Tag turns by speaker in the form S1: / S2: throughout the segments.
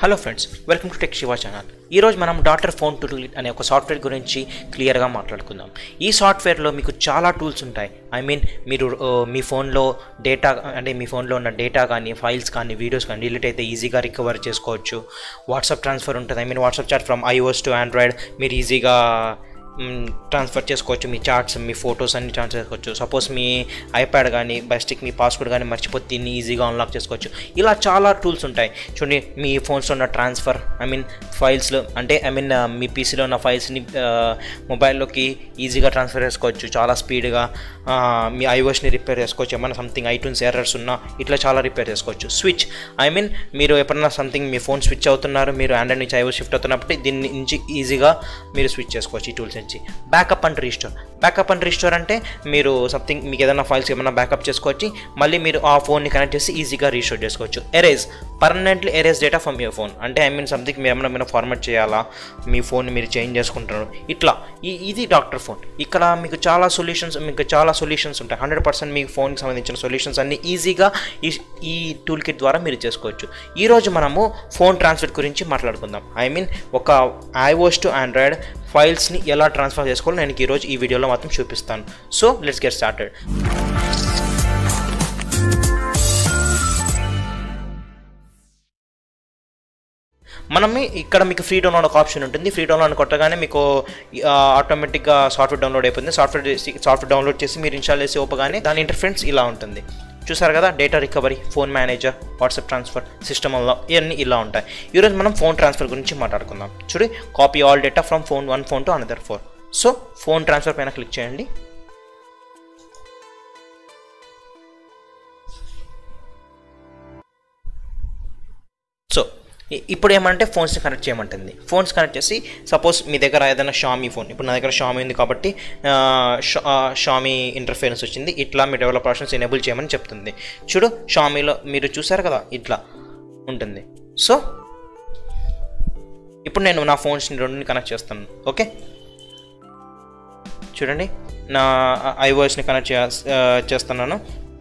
S1: hello friends welcome to tech Shiva channel ఈరోజు మనం daughter phone tool అనే ఒక సాఫ్ట్వేర్ గురించి క్లియర్గా మాట్లాడుకుందాం ఈ సాఫ్ట్వేర్లో మీకు చాలా టూల్స్ ఉంటాయి ఐ మీన్ మీరు ఆ, మీ ఫోన్లో డేటా అంటే మీ ఫోన్లో ఉన్న డేటా కానీ ఫైల్స్ కానీ వీడియోస్ కానీ డిలీట్ అయితే ఈజీగా రికవర్ చేసుకోవచ్చు వాట్సాప్ ట్రాన్స్ఫర్ ఉంటుంది I mean WhatsApp chat from iOS to Android మీరు ఈజీగా ట్రాన్స్ఫర్ చేసుకోవచ్చు మీ చార్ట్స్ మీ ఫొటోస్ అన్ని ట్రాన్స్ఫర్ చేసుకోవచ్చు సపోజ్ మీ ఐప్యాడ్ కానీ బెస్టిక్ మీ పాస్వర్డ్ కానీ మర్చిపోతే దీన్ని ఈజీగా అన్లాక్ చేసుకోవచ్చు ఇలా చాలా టూల్స్ ఉంటాయి చూడండి మీ ఫోన్స్లో ఉన్న ట్రాన్స్ఫర్ ఐ మీన్ ఫైల్స్లో అంటే ఐ మీన్ మీ పీసీలో ఉన్న ఫైల్స్ని మొబైల్లోకి ఈజీగా ట్రాన్స్ఫర్ చేసుకోవచ్చు చాలా స్పీడ్గా మీ ఐఓఎస్ని రిపేర్ చేసుకోవచ్చు ఏమైనా సంథింగ్ ఐటూన్స్ ఎర్రర్స్ ఉన్నా ఇట్లా చాలా రిపేర్ చేసుకోవచ్చు స్విచ్ ఐ మీన్ మీరు ఎప్పుడన్నా సంథింగ్ మీ ఫోన్ స్విచ్ అవుతున్నారు మీరు ఆండ్రాయిడ్ నుంచి ఐఓఎస్ షిఫ్ట్ అవుతున్నప్పుడు దీని నుంచి ఈజీగా మీరు స్విచ్ చేసుకోవచ్చు ఈ టూల్స్ నుంచి backup and restore backup and restore అంటే మీరు సంథింగ్ మీకు ఏదైనా ఫైల్స్ ఏమైనా బ్యాకప్ చేసుకోవచ్చు మళ్ళీ మీరు ఆ ఫోన్ని కనెక్ట్ చేసి ఈజీగా రీస్టోర్ చేసుకోవచ్చు erase permanently erase data from your phone అంటే ఐ మీన్ సంథింగ్ మీరు ఏమైనా ఏమైనా ఫార్మాట్ చేయాలా మీ ఫోన్ మీరు చేంజ్ చేసుకుంటున్నారు ఇట్లా ఈ ఇది డాక్టర్ ఫోన్ ఇక్కడ మీకు చాలా సొల్యూషన్స్ మీకు చాలా సొల్యూషన్స్ ఉంటాయి హండ్రెడ్ పర్సెంట్ మీ ఫోన్కి సంబంధించిన సొల్యూషన్స్ అన్ని ఈజీగా ఈ ఈ టూల్ కిట్ ద్వారా మీరు చేసుకోవచ్చు ఈరోజు మనము ఫోన్ ట్రాన్స్ఫర్ గురించి మాట్లాడుకుందాం ఐ మీన్ ఒక ఐఓఎస్ టు ఆండ్రాయిడ్ ఫైల్స్ని ఎలా ట్రాన్స్ఫర్ చేసుకోవాలో నేను ఈరోజు ఈ వీడియోలో మాత్రం చూపిస్తాను సో లెట్స్ గెట్ స్టార్టెడ్ మనం ఇక్కడ మీకు ఫ్రీ డౌన్లోడ్ ఒక ఆప్షన్ ఉంటుంది ఫ్రీ డౌన్లోడ్ కొట్టగానే మీకు ఆటోమేటిక్గా సాఫ్ట్వేర్ డౌన్లోడ్ అయిపోతుంది సాఫ్ట్వేర్ చేసి సాఫ్ట్వేర్ డౌన్లోడ్ చేసి మీరు ఇన్స్టాల్ చేసి ఓపగానే దాని ఇంటర్ఫరెన్స్ ఇలా ఉంటుంది చూసారు కదా data recovery phone manager WhatsApp transfer system అలా ఇవన్నీ ఇలా ఉంటాయి ఈరోజు మనం ఫోన్ ట్రాన్స్ఫర్ గురించి మాట్లాడుకుందాం చూడు copy all data from phone one phone to another phone so phone transfer పైన క్లిక్ చేయండి సో ఇ- ఇప్పుడు ఏమంటే ఫోన్స్ని కనెక్ట్ చేయమంటుంది ఫోన్స్ కనెక్ట్ చేసి సపోజ్ మీ దగ్గర ఏదైనా షామీ ఫోన్ ఇప్పుడు నా దగ్గర షామీ ఉంది కాబట్టి ఆ, షా- ఆ, షామీ ఇంటర్ఫేరెన్స్ వచ్చింది ఇట్లా మీ డెవలప్ ఆప్షన్స్ ఎనేబుల్ చేయమని చెప్తుంది చూడు షామీలో మీరు చూసారు కదా ఇట్లా ఉంటుంది సో ఇప్పుడు నేను నా ఫోన్స్ని రెండుని కనెక్ట్ చేస్తాను ఓకే చూడండి నా ఐఓఎస్ని కనెక్ట్ చే ఆ, చేస్తున్నాను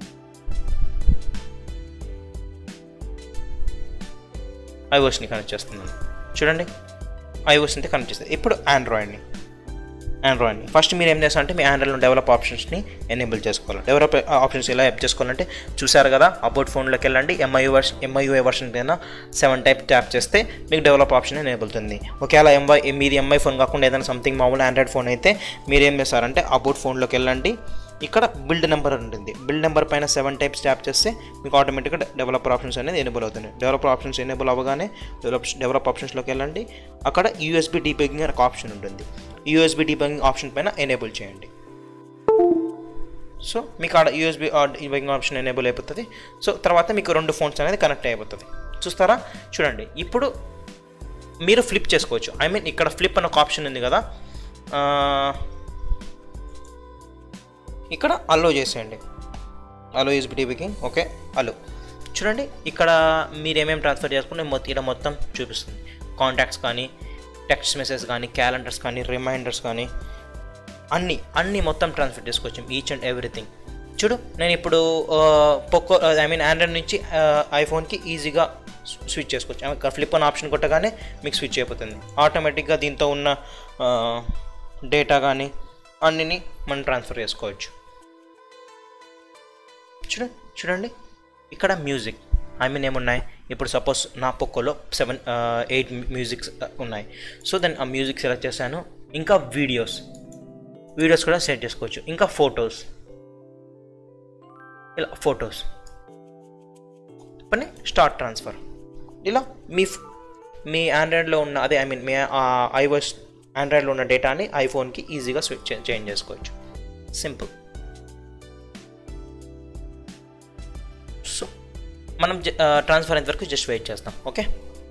S1: ఐఓఎస్ని కనెక్ట్ చేస్తున్నాను చూడండి ఐఓఎస్ అయితే కనెక్ట్ చేస్తుంది ఇప్పుడు ఆండ్రాయిడ్ని ఆండ్రాయిడ్ని ఫస్ట్ మీరు ఏం చేస్తారంటే మీ ఆండ్రాయిడ్లో డెవలప్ ఆప్షన్స్ని ఎనేబుల్ చేసుకోవాలి డెవలప్ ఆప్షన్స్ ఎలా ఎప్ చేసుకోవాలంటే చూసారు కదా అబౌట్ ఫోన్లోకి వెళ్ళండి ఎంఐయూ వర్షన్ ఎంఐయూఏ వర్షన్ కింద సెవెన్ టైప్ ట్యాప్ చేస్తే మీకు డెవలప్ ఆప్షన్ ఎనేబుల్ అవుతుంది ఒకవేళ ఎంఐ మీది ఎంఐ ఫోన్ కాకుండా ఏదైనా సంథింగ్ మామూలు ఆండ్రాయిడ్ ఫోన్ అయితే మీరు ఏం చేస్తారంటే అబౌట్ ఫోన్లోకి వెళ్ళండి ఇక్కడ బిల్డ్ నెంబర్ ఉంటుంది బిల్డ్ నెంబర్ పైన సెవెన్ టైప్స్ ట్యాప్ చేస్తే మీకు ఆటోమేటిక్గా డెవలపర్ ఆప్షన్స్ అనేది ఎనేబుల్ అవుతుంది డెవలపర్ ఆప్షన్స్ ఎనేబుల్ అవ్వగానే డెవలప్ డెవలప్ ఆప్షన్స్లోకి వెళ్ళండి అక్కడ యూఎస్బి డీబగింగ్ ఒక ఆప్షన్ ఉంటుంది యూఎస్బి డీబగింగ్ ఆప్షన్ పైన ఎనేబుల్ చేయండి సో మీకు ఆడ యూఎస్బి డీబగింగ్ ఆప్షన్ ఎనేబుల్ అయిపోతుంది సో తర్వాత మీకు రెండు ఫోన్స్ అనేది కనెక్ట్ అయిపోతుంది చూస్తారా చూడండి ఇప్పుడు మీరు ఫ్లిప్ చేసుకోవచ్చు ఐ మీన్ ఇక్కడ ఫ్లిప్ అనే ఒక ఆప్షన్ ఉంది కదా ఆ, ఇక్కడ అలో చేసేయండి అలో యూజ్ బీకింగ్ ఓకే అలో చూడండి ఇక్కడ మీరు ఏమేమి ట్రాన్స్ఫర్ చేసుకుంటే మొత్తం ఇక్కడ మొత్తం చూపిస్తుంది కాంటాక్ట్స్ కానీ టెక్స్ట్ మెసేజ్ కానీ క్యాలెండర్స్ కానీ రిమైండర్స్ కానీ అన్నీ అన్నీ మొత్తం ట్రాన్స్ఫర్ చేసుకోవచ్చు ఈచ్ అండ్ ఎవ్రీథింగ్ చూడు నేను ఇప్పుడు పొక్కో ఐ మీన్ ఆండ్రాయిడ్ నుంచి ఐఫోన్కి ఈజీగా స్విచ్ చేసుకోవచ్చు ఇక్కడ ఫ్లిప్ అనే ఆప్షన్ కొట్టగానే మీకు స్విచ్ అయిపోతుంది ఆటోమేటిక్గా దీంతో ఉన్న డేటా కానీ అన్నిని మనం ట్రాన్స్ఫర్ చేసుకోవచ్చు చూడ చూడండి ఇక్కడ మ్యూజిక్ ఐ మీన్ ఏమున్నాయి ఇప్పుడు సపోజ్ నా పొక్కలో సెవెన్ ఎయిట్ మ్యూజిక్స్ ఉన్నాయి సో దాన్ని ఆ మ్యూజిక్ సెలెక్ట్ చేశాను ఇంకా వీడియోస్ వీడియోస్ కూడా సెట్ చేసుకోవచ్చు ఇంకా ఫొటోస్ ఇలా ఫొటోస్ పని స్టార్ట్ ట్రాన్స్ఫర్ ఇలా మీ ఫ్- మీ ఆండ్రాయిడ్లో ఉన్న అదే ఐ మీన్ మీ ఐఓఎస్ ఆండ్రాయిడ్లో ఉన్న డేటాని ఐఫోన్కి ఈజీగా స్విచ్ చేంజ్ చేసుకోవచ్చు సింపుల్ సో మనం ట్రాన్స్ఫర్ అయ్యేంత వరకు జస్ట్ వెయిట్ చేస్తాం ఓకే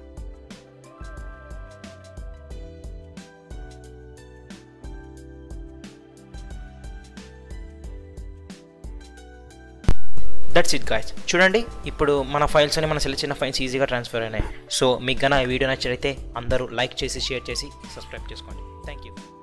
S1: దట్స్ ఇట్ గాయస్ చూడండి ఇప్పుడు మన ఫైల్స్ అని మన సెలెక్ట్ చేసిన ఫైల్స్ ఈజీగా ట్రాన్స్ఫర్ అయినాయి సో మీకు గన ఈ వీడియో నచ్చినైతే అందరూ లైక్ చేసి షేర్ చేసి సబ్స్క్రైబ్ చేసుకోండి థ్యాంక్ యూ